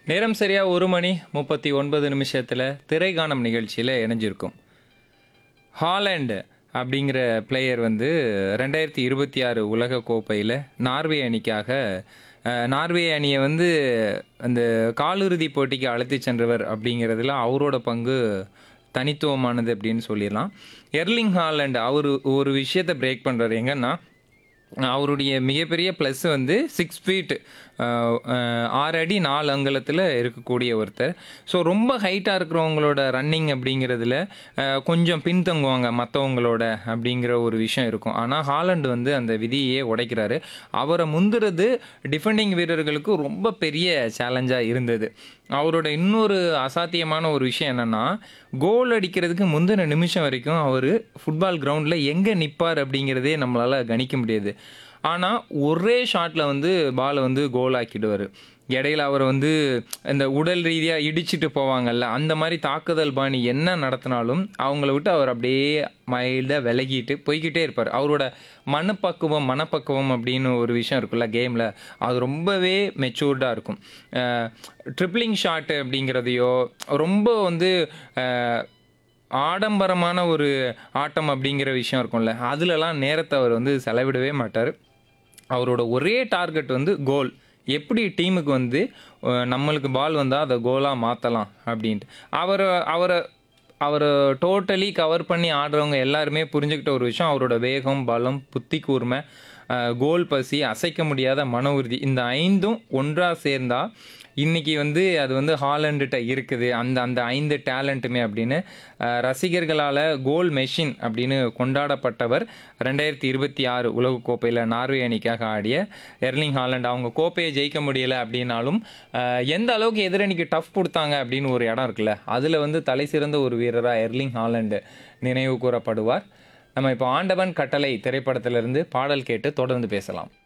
நேரம் சரியா ஒரு மணி முப்பத்தி ஒன்பது நிமிஷத்தில் திரைகானம் நிகழ்ச்சியில் இணைஞ்சிருக்கும் ஹாலண்ட் அப்படிங்கிற பிளேயர் வந்து ரெண்டாயிரத்தி இருபத்தி ஆறு உலக கோப்பையில் நார்வே அணிக்காக அஹ், நார்வே அணியை வந்து அந்த காலிறுதி போட்டிக்கு அழைத்து சென்றவர் அப்படிங்கிறதுல அவரோட பங்கு தனித்துவமானது அப்படின்னு சொல்லிடலாம் எர்லிங் ஹாலண்ட் அவர் ஒரு விஷயத்தை பிரேக் பண்ணுறாரு எங்கன்னா அவருடைய மிகப்பெரிய ப்ளஸ் வந்து சிக்ஸ் ஃபீட் ஆறு அடி நாலு அங்கலத்தில் இருக்கக்கூடிய ஒருத்தர் ஸோ ரொம்ப ஹைட்டாக இருக்கிறவங்களோட ரன்னிங் அப்படிங்கிறதுல அஹ், கொஞ்சம் பின்தங்குவாங்க மற்றவங்களோட அப்படிங்கிற ஒரு விஷயம் இருக்கும் ஆனால் ஹாலண்ட் வந்து அந்த விதியே உடைக்கிறாரு அவரை முந்துறது டிஃபெண்டிங் வீரர்களுக்கு ரொம்ப பெரிய சேலஞ்சாக இருந்தது அவரோட இன்னொரு அசாத்தியமான ஒரு விஷயம் என்னன்னா கோல் அடிக்கிறதுக்கு முந்தின நிமிஷம் வரைக்கும் அவர் ஃபுட்பால் கிரவுண்டில் எங்கே நிற்பார் அப்படிங்கிறதே நம்மளால் கணிக்க முடியாது ஆனால் ஒரே ஷாட்டில் வந்து பாலை வந்து கோல் ஆக்கிடுவார் இடையில அவர் வந்து இந்த உடல் ரீதியாக இடிச்சிட்டு போவாங்கல்ல அந்த மாதிரி தாக்குதல் பாணி என்ன நடத்தினாலும் அவங்கள விட்டு அவர் அப்படியே மைல்டாக விலகிட்டு போய்கிட்டே இருப்பார் அவரோட மனப்பக்குவம் மனப்பக்குவம் அப்படின்னு ஒரு விஷயம் இருக்குல்ல கேமில் அது ரொம்பவே மெச்சூர்டாக இருக்கும் ட்ரிப்ளிங் ஷாட் அப்படிங்கிறதையோ ரொம்ப வந்து அஹ், ஆடம்பரமான ஒரு ஆட்டம் அப்படிங்கிற விஷயம் இருக்கும்ல அதுலலாம் நேரத்தை அவர் வந்து செலவிடவே மாட்டார் அவரோட ஒரே டார்கெட் வந்து கோல் எப்படி டீமுக்கு வந்து அஹ், நம்மளுக்கு பால் வந்தால் அதை கோலாக மாற்றலாம் அப்படின்ட்டு அவரை அவரை அவரை டோட்டலி கவர் பண்ணி ஆடுறவங்க எல்லாருமே புரிஞ்சுக்கிட்ட ஒரு விஷயம் அவரோட வேகம் பலம் புத்தி கூர்மை அஹ், கோல் பசி அசைக்க முடியாத மன உறுதி இந்த ஐந்தும் ஒன்றாக சேர்ந்தா இன்னைக்கு வந்து அது வந்து ஹாலண்டுகிட்ட இருக்குது அந்த அந்த ஐந்து டேலண்ட்டுமே அப்படின்னு அஹ், ரசிகர்களால் கோல் மெஷின் அப்படின்னு கொண்டாடப்பட்டவர் ரெண்டாயிரத்தி இருபத்தி ஆறு உலகக்கோப்பையில் நார்வே அணிக்காக ஆடிய எர்லிங் ஹாலண்ட் அவங்க கோப்பையை ஜெயிக்க முடியலை அப்படின்னாலும் அஹ், எந்த அளவுக்கு எதிரணிக்கு டஃப் கொடுத்தாங்க அப்படின்னு ஒரு இடம் இருக்குல்ல அதில் வந்து தலை சிறந்த ஒரு வீரராக எர்லிங் ஹாலண்டு நினைவு கூறப்படுவார் நம்ம இப்போ ஆண்டவன் கட்டளை திரைப்படத்திலிருந்து பாடல் கேட்டு தொடர்ந்து பேசலாம்